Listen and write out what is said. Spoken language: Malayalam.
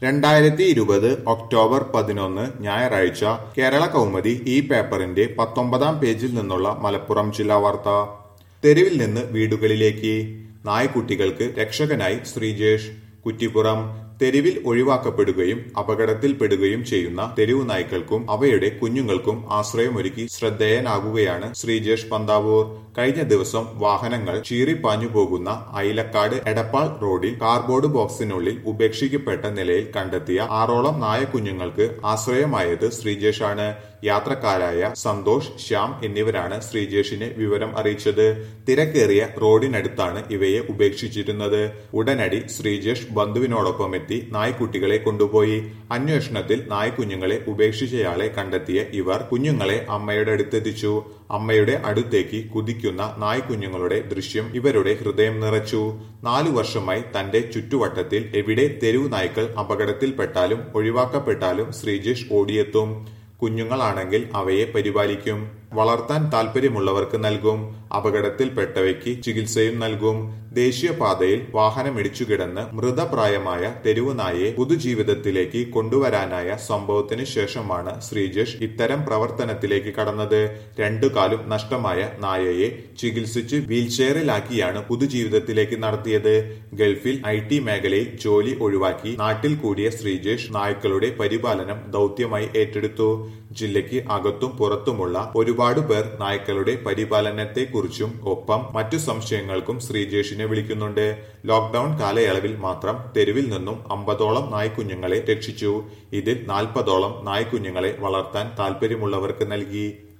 രണ്ടായിരത്തി ഇരുപത് ഒക്ടോബർ പതിനൊന്ന് ഞായറാഴ്ച കേരള കൗമുദി ഈ പേപ്പറിന്റെ പത്തൊമ്പതാം പേജിൽ നിന്നുള്ള മലപ്പുറം ജില്ലാ വാർത്ത തെരുവിൽ നിന്ന് വീടുകളിലേക്ക് നായ്ക്കുട്ടികൾക്ക് രക്ഷകനായി ശ്രീജേഷ് കുറ്റിപ്പുറം തെരുവിൽ ഒഴിവാക്കപ്പെടുകയും അപകടത്തിൽപ്പെടുകയും ചെയ്യുന്ന തെരുവു നായ്ക്കൾക്കും അവയുടെ കുഞ്ഞുങ്ങൾക്കും ആശ്രയമൊരുക്കി ശ്രദ്ധേയനാകുകയാണ് ശ്രീജേഷ് പന്താവൂർ കഴിഞ്ഞ ദിവസം വാഹനങ്ങൾ ചീറിപ്പാഞ്ഞു പോകുന്ന ഐലക്കാട് എടപ്പാൾ റോഡിൽ കാർബോർഡ് ബോക്സിനുള്ളിൽ ഉപേക്ഷിക്കപ്പെട്ട നിലയിൽ കണ്ടെത്തിയ ആറോളം നായക്കുഞ്ഞുങ്ങൾക്ക് ആശ്രയമായത് ശ്രീജേഷാണ് യാത്രക്കാരായ സന്തോഷ് ശ്യാം എന്നിവരാണ് ശ്രീജേഷിനെ വിവരം അറിയിച്ചത് തിരക്കേറിയ റോഡിനടുത്താണ് ഇവയെ ഉപേക്ഷിച്ചിരുന്നത് ഉടനടി ശ്രീജേഷ് ബന്ധുവിനോടൊപ്പം എത്തി നായ്ക്കുട്ടികളെ കൊണ്ടുപോയി അന്വേഷണത്തിൽ നായ്ക്കുഞ്ഞുങ്ങളെ ഉപേക്ഷിച്ചയാളെ കണ്ടെത്തിയ ഇവർ കുഞ്ഞുങ്ങളെ അമ്മയുടെ അടുത്തെത്തിച്ചു അമ്മയുടെ അടുത്തേക്ക് കുതിക്കുന്ന നായ്ക്കുഞ്ഞുങ്ങളുടെ ദൃശ്യം ഇവരുടെ ഹൃദയം നിറച്ചു നാലു വർഷമായി തന്റെ ചുറ്റുവട്ടത്തിൽ എവിടെ തെരുവു നായ്ക്കൾ അപകടത്തിൽപ്പെട്ടാലും ഒഴിവാക്കപ്പെട്ടാലും ശ്രീജേഷ് ഓടിയെത്തും കുഞ്ഞുങ്ങളാണെങ്കിൽ അവയെ പരിപാലിക്കും വളർത്താൻ താല്പര്യമുള്ളവർക്ക് നൽകും അപകടത്തിൽപ്പെട്ടവയ്ക്ക് ചികിത്സയും നൽകും ദേശീയപാതയിൽ വാഹനമിടിച്ചു കിടന്ന് മൃതപ്രായമായ തെരുവു നായയെ പുതുജീവിതത്തിലേക്ക് കൊണ്ടുവരാനായ സംഭവത്തിന് ശേഷമാണ് ശ്രീജേഷ് ഇത്തരം പ്രവർത്തനത്തിലേക്ക് കടന്നത് രണ്ടു കാലും നഷ്ടമായ നായയെ ചികിത്സിച്ച് വീൽചെയറിലാക്കിയാണ് പുതുജീവിതത്തിലേക്ക് നടത്തിയത് ഗൾഫിൽ ഐ ടി മേഖലയിൽ ജോലി ഒഴിവാക്കി നാട്ടിൽ കൂടിയ ശ്രീജേഷ് നായ്ക്കളുടെ പരിപാലനം ദൗത്യമായി ഏറ്റെടുത്തു ജില്ലയ്ക്ക് അകത്തും പുറത്തുമുള്ള ഒരുപാട് പേർ നായ്ക്കളുടെ പരിപാലനത്തെക്കുറിച്ചും ഒപ്പം മറ്റു സംശയങ്ങൾക്കും ശ്രീജേഷിനെ വിളിക്കുന്നുണ്ട് ലോക്ഡൌൺ കാലയളവിൽ മാത്രം തെരുവിൽ നിന്നും അമ്പതോളം നായ്ക്കുഞ്ഞുങ്ങളെ രക്ഷിച്ചു ഇതിൽ നാൽപ്പതോളം നായ്ക്കുഞ്ഞുങ്ങളെ വളർത്താൻ താല്പര്യമുള്ളവർക്ക് നൽകി